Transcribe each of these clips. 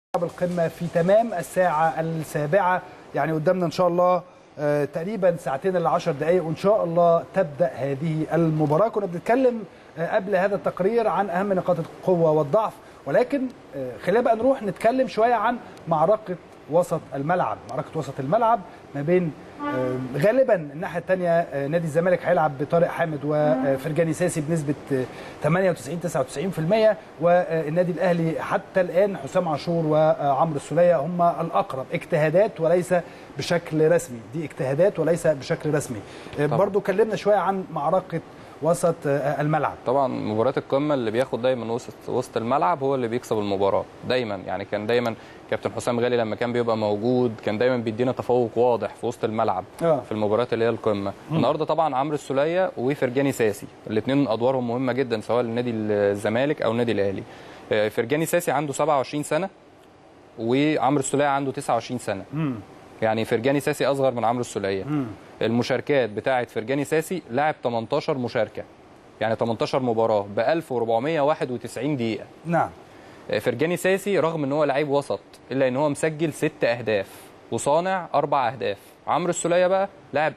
القمة في تمام الساعة السابعة يعني قدامنا إن شاء الله آه، تقريبا ساعتين إلا 10 دقايق وإن شاء الله تبدأ هذه المباراة كنا بنتكلم آه، قبل هذا التقرير عن أهم نقاط القوة والضعف ولكن آه، خلينا بقى نروح نتكلم شوية عن معركة وسط الملعب معركة وسط الملعب ما بين آه، غالبا الناحية الثانية آه، نادي الزمالك هيلعب بطارق حامد وفرجاني ساسي بنسبة آه، 98 99% والنادي الأهلي حتى الآن حسام عاشور وعمرو السولية هم الأقرب اجتهادات وليس بشكل رسمي دي اجتهادات وليس بشكل رسمي آه، طبعا. برضو كلمنا شوية عن معركة وسط آه، الملعب طبعا مباريات القمه اللي بياخد دايما وسط وسط الملعب هو اللي بيكسب المباراه دايما يعني كان دايما كابتن حسام غالي لما كان بيبقى موجود كان دايما بيدينا تفوق واضح في وسط الملعب آه. في المباريات اللي هي القمه النهارده طبعا عمرو السوليه وفرجاني ساسي الاثنين ادوارهم مهمه جدا سواء لنادي الزمالك او النادي الاهلي آه، فرجاني ساسي عنده 27 سنه وعمرو السوليه عنده 29 سنه يعني فرجاني ساسي اصغر من عمرو السوليه المشاركات بتاعه فرجاني ساسي لعب 18 مشاركه يعني 18 مباراه ب 1491 دقيقه نعم فرجاني ساسي رغم ان هو لعيب وسط الا ان هو مسجل ست اهداف وصانع اربع اهداف عمرو السوليه بقى لاعب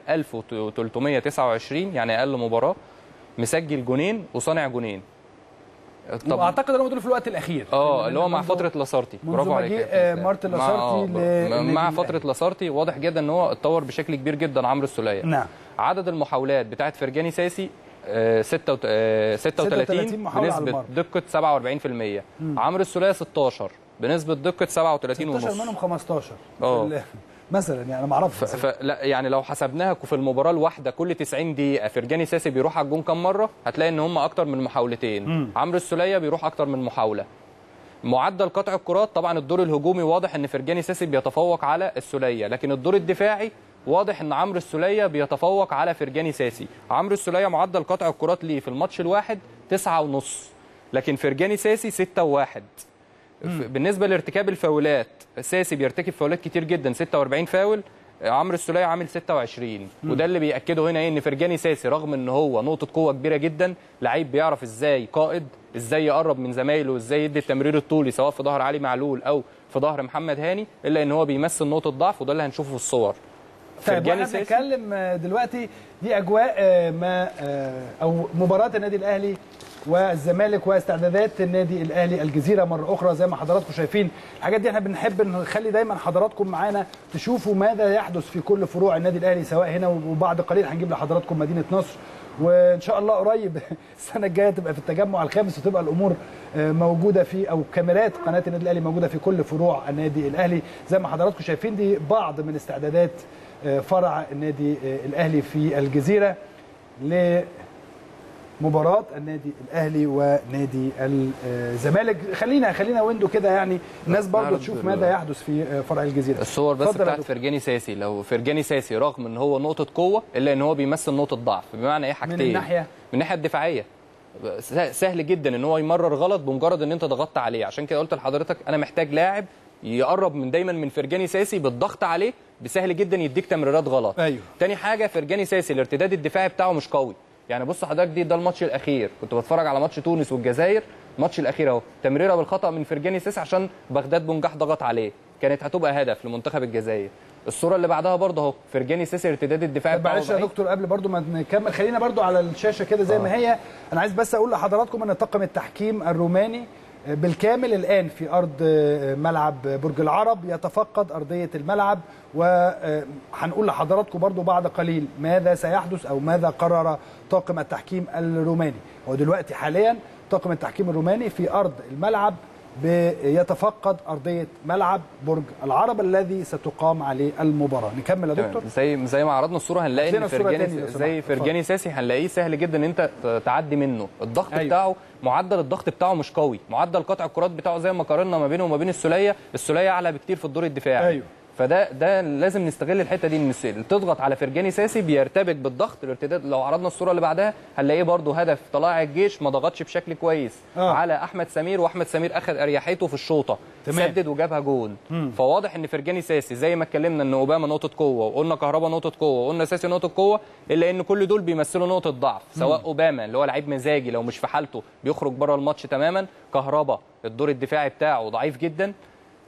1329 يعني اقل مباراه مسجل جونين وصانع جونين طب واعتقد انهم دول في الوقت الاخير اه اللي هو مع منذ- فتره لاسارتي منذ برافو عليك مجيء، يا كابتن آه، إسلام. مارتن مع- لاسارتي آه، للنادي مع الأهلي. فتره لاسارتي واضح جدا ان هو اتطور بشكل كبير جدا عمرو السوليه نعم عدد المحاولات بتاعت فرجاني ساسي آه، ستة وت- آه، 36 36 محاولة على بنسبة المرمى. دقة 47% عمرو السولية 16 بنسبة دقة 37 16 ونص منهم 15 آه. ال- مثلا يعني انا ما اعرفش ف... فلا يعني لو حسبناها في المباراة الواحدة كل 90 دقيقة فرجاني ساسي بيروح على الجون كام مرة هتلاقي ان هم اكتر من محاولتين عمرو السولية بيروح اكتر من محاولة معدل قطع الكرات طبعا الدور الهجومي واضح ان فرجاني ساسي بيتفوق على السوليه لكن الدور الدفاعي واضح ان عمرو السوليه بيتفوق على فرجاني ساسي عمرو السوليه معدل قطع الكرات ليه في الماتش الواحد تسعة ونص لكن فرجاني ساسي ستة وواحد ف- بالنسبه لارتكاب الفاولات ساسي بيرتكب فاولات كتير جدا 46 فاول عمرو السوليه عامل 26 وده اللي بياكده هنا ايه ان فرجاني ساسي رغم ان هو نقطه قوه كبيره جدا لعيب بيعرف ازاي قائد ازاي يقرب من زمايله ازاي يدي التمرير الطولي سواء في ظهر علي معلول او في ظهر محمد هاني الا ان هو بيمثل نقطه ضعف وده اللي هنشوفه في الصور طيب فرجاني واحنا ساسي بنتكلم آه، دلوقتي دي اجواء آه، ما آه، او مباراه النادي الاهلي والزمالك واستعدادات النادي الاهلي الجزيره مره اخرى زي ما حضراتكم شايفين الحاجات دي احنا بنحب نخلي دايما حضراتكم معانا تشوفوا ماذا يحدث في كل فروع النادي الاهلي سواء هنا وبعد قليل هنجيب لحضراتكم مدينه نصر وان شاء الله قريب السنه الجايه تبقى في التجمع الخامس وتبقى الامور آه، موجوده في او كاميرات قناه النادي الاهلي موجوده في كل فروع النادي الاهلي زي ما حضراتكم شايفين دي بعض من استعدادات آه، فرع النادي آه، الاهلي في الجزيره لمباراه النادي الاهلي ونادي الزمالك خلينا خلينا ويندو كده يعني الناس برضو نعرض تشوف ال- ماذا يحدث في آه، فرع الجزيره الصور بس اتفضل يا بتاعت دكتور. فرجاني ساسي لو فرجاني ساسي رغم ان هو نقطه قوه الا ان هو بيمثل نقطه ضعف بمعنى ايه حاجتين الناحية؟ من الناحيه الدفاعيه س- سهل جدا ان هو يمرر غلط بمجرد ان انت ضغطت عليه عشان كده قلت لحضرتك انا محتاج لاعب يقرب من دايما من فرجاني ساسي بالضغط عليه بسهل جدا يديك تمريرات غلط أيوه. تاني حاجه فرجاني ساسي الارتداد الدفاعي بتاعه مش قوي يعني بص حضرتك دي ده الماتش الاخير كنت بتفرج على ماتش تونس والجزائر الماتش الاخير اهو تمريره بالخطا من فرجاني ساسي عشان بغداد بنجاح ضغط عليه كانت هتبقى هدف لمنتخب الجزائر الصوره اللي بعدها برضه اهو فرجاني ساسي ارتداد الدفاعي طب بتاعه معلش يا ضعيف. دكتور قبل برضو ما نكمل خلينا برضو على الشاشه كده زي ما هي انا عايز بس اقول لحضراتكم ان طاقم التحكيم الروماني بالكامل الان في ارض ملعب برج العرب يتفقد ارضيه الملعب وهنقول لحضراتكم برضو بعد قليل ماذا سيحدث او ماذا قرر طاقم التحكيم الروماني هو دلوقتي حاليا طاقم التحكيم الروماني في ارض الملعب بيتفقد ارضيه ملعب برج العرب الذي ستقام عليه المباراه نكمل يا دكتور تمام. زي زي ما عرضنا الصوره هنلاقي هات لنا ان الصورة فرجاني تاني لو سمحت. زي اتفضل. فرجاني ساسي هنلاقيه سهل جدا ان انت ت- تعدي منه الضغط أيوة. أيوه. بتاعه معدل الضغط بتاعه مش قوي معدل قطع الكرات بتاعه زي ما قارنا ما بينه وما بين السوليه السوليه اعلى بكتير في الدور الدفاعي أيوة. فده ده لازم نستغل الحته دي ان الس- تضغط على فرجاني ساسي بيرتبك بالضغط الارتداد لو عرضنا الصوره اللي بعدها هنلاقيه برده هدف طلائع الجيش ما ضغطش بشكل كويس آه. على احمد سمير واحمد سمير اخذ اريحيته في الشوطه تمام. سدد وجابها جون فواضح ان فرجاني ساسي زي ما اتكلمنا ان اوباما نقطه قوه وقلنا كهربا نقطه قوه وقلنا ساسي نقطه قوه الا ان كل دول بيمثلوا نقطه ضعف سواء اوباما اللي هو لعيب مزاجي لو مش في حالته بيخرج بره الماتش تماما كهربا الدور الدفاعي بتاعه ضعيف جدا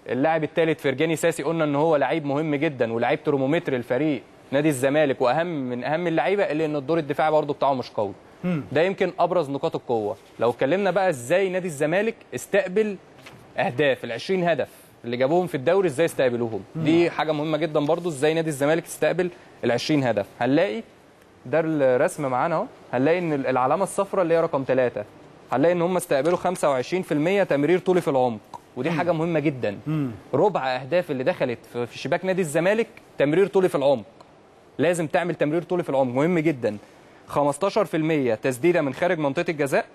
اللاعب الثالث فرجاني ساسي قلنا ان هو لعيب مهم جدا ولاعيب ترمومتر الفريق نادي الزمالك واهم من اهم اللعيبه اللي ان الدور الدفاعي برضه بتاعه مش قوي ده يمكن ابرز نقاط القوه لو اتكلمنا بقى ازاي نادي الزمالك استقبل اهداف ال 20 هدف اللي جابوهم في الدوري ازاي استقبلوهم دي حاجه مهمه جدا برضو ازاي نادي الزمالك استقبل ال 20 هدف هنلاقي ده الرسم معانا اهو هنلاقي ان العلامه الصفراء اللي هي رقم ثلاثة هنلاقي ان هم استقبلوا 25% تمرير طولي في العمق ودي حاجه مهمه جدا ربع اهداف اللي دخلت في في شباك نادي الزمالك تمرير طولي في العمق لازم تعمل تمرير طولي في العمق مهم جدا 15% تسديده من خارج منطقه الجزاء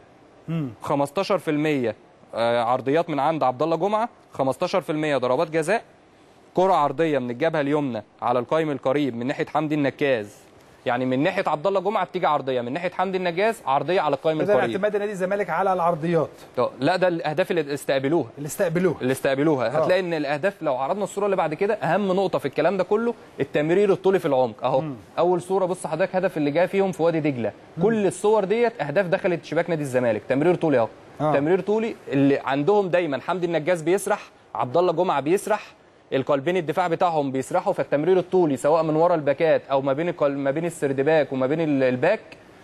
15% آه، عرضيات من عند عبد الله جمعه 15% ضربات جزاء كره عرضيه من الجبهه اليمنى على القائم القريب من ناحيه حمدي النكاز يعني من ناحيه عبد الله جمعه بتيجي عرضيه من ناحيه حمدي النجاز عرضيه على القائم ده القريب اعتماد نادي الزمالك على العرضيات طب لا ده الاهداف اللي استقبلوها اللي استقبلوها اللي استقبلوها هتلاقي ان الاهداف لو عرضنا الصوره اللي بعد كده اهم نقطه في الكلام ده كله التمرير الطولي في العمق اهو اول صوره بص حضرتك هدف اللي جاي فيهم في وادي دجله كل الصور ديت اهداف دخلت شباك نادي الزمالك تمرير طولي اهو آه. تمرير طولي اللي عندهم دايما حمدي النجاز بيسرح عبد الله جمعه بيسرح القلبين الدفاع بتاعهم بيسرحوا فالتمرير الطولي سواء من ورا الباكات او ما بين القل- ما بين السردباك وما بين ال- الباك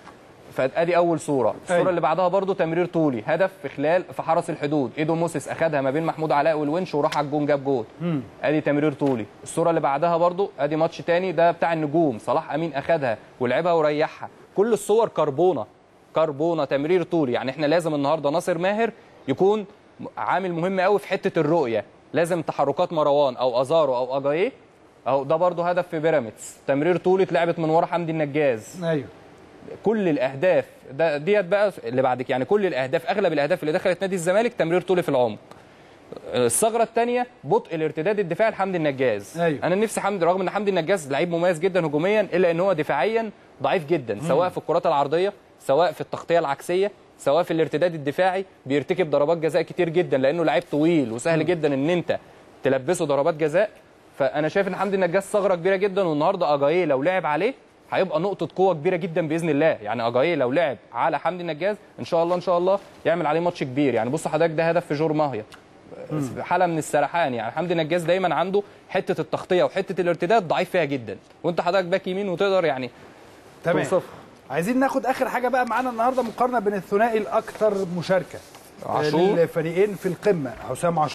فادي اول صوره الصوره أيوة. اللي بعدها برضو تمرير طولي هدف في خلال في حرس الحدود ايدو موسيس اخدها ما بين محمود علاء والونش وراح على الجون جاب جول ادي تمرير طولي الصوره اللي بعدها برضو ادي ماتش تاني ده بتاع النجوم صلاح امين اخدها ولعبها وريحها كل الصور كربونه كربونه تمرير طولي يعني احنا لازم النهارده ناصر ماهر يكون عامل مهم قوي في حته الرؤيه لازم تحركات مروان او ازارو او اجاييه اهو ده برضو هدف في بيراميدز تمرير طولي اتلعبت من ورا حمدي النجاز ايوه كل الاهداف ده ديت بقى اللي بعدك يعني كل الاهداف اغلب الاهداف اللي دخلت نادي الزمالك تمرير طولي في العمق الثغره الثانيه بطء الارتداد الدفاعي لحمدي النجاز أيوة. انا نفسي حمدي رغم ان حمدي النجاز لعيب مميز جدا هجوميا الا ان هو دفاعيا ضعيف جدا سواء في الكرات العرضيه سواء في التغطيه العكسيه سواء في الارتداد الدفاعي بيرتكب ضربات جزاء كتير جدا لانه لعيب طويل وسهل جدا ان انت تلبسه ضربات جزاء فانا شايف ان حمدي النجاز ثغره كبيره جدا والنهارده اجاييه لو لعب عليه هيبقى نقطة قوة كبيرة جدا بإذن الله، يعني أجاييه لو لعب على حمدي النجاز إن شاء الله إن شاء الله يعمل عليه ماتش كبير، يعني بص حضرتك ده هدف في جور ماهيا. حالة من السرحان يعني حمدي النجاز دايما عنده حتة التغطية وحتة الارتداد ضعيف فيها جدا، وأنت حضرتك باك يمين وتقدر يعني تمام توصفها. عايزين ناخد اخر حاجه بقى معانا النهارده مقارنه بين الثنائي الاكثر مشاركه عاشور. للفريقين في القمه حسام عاشور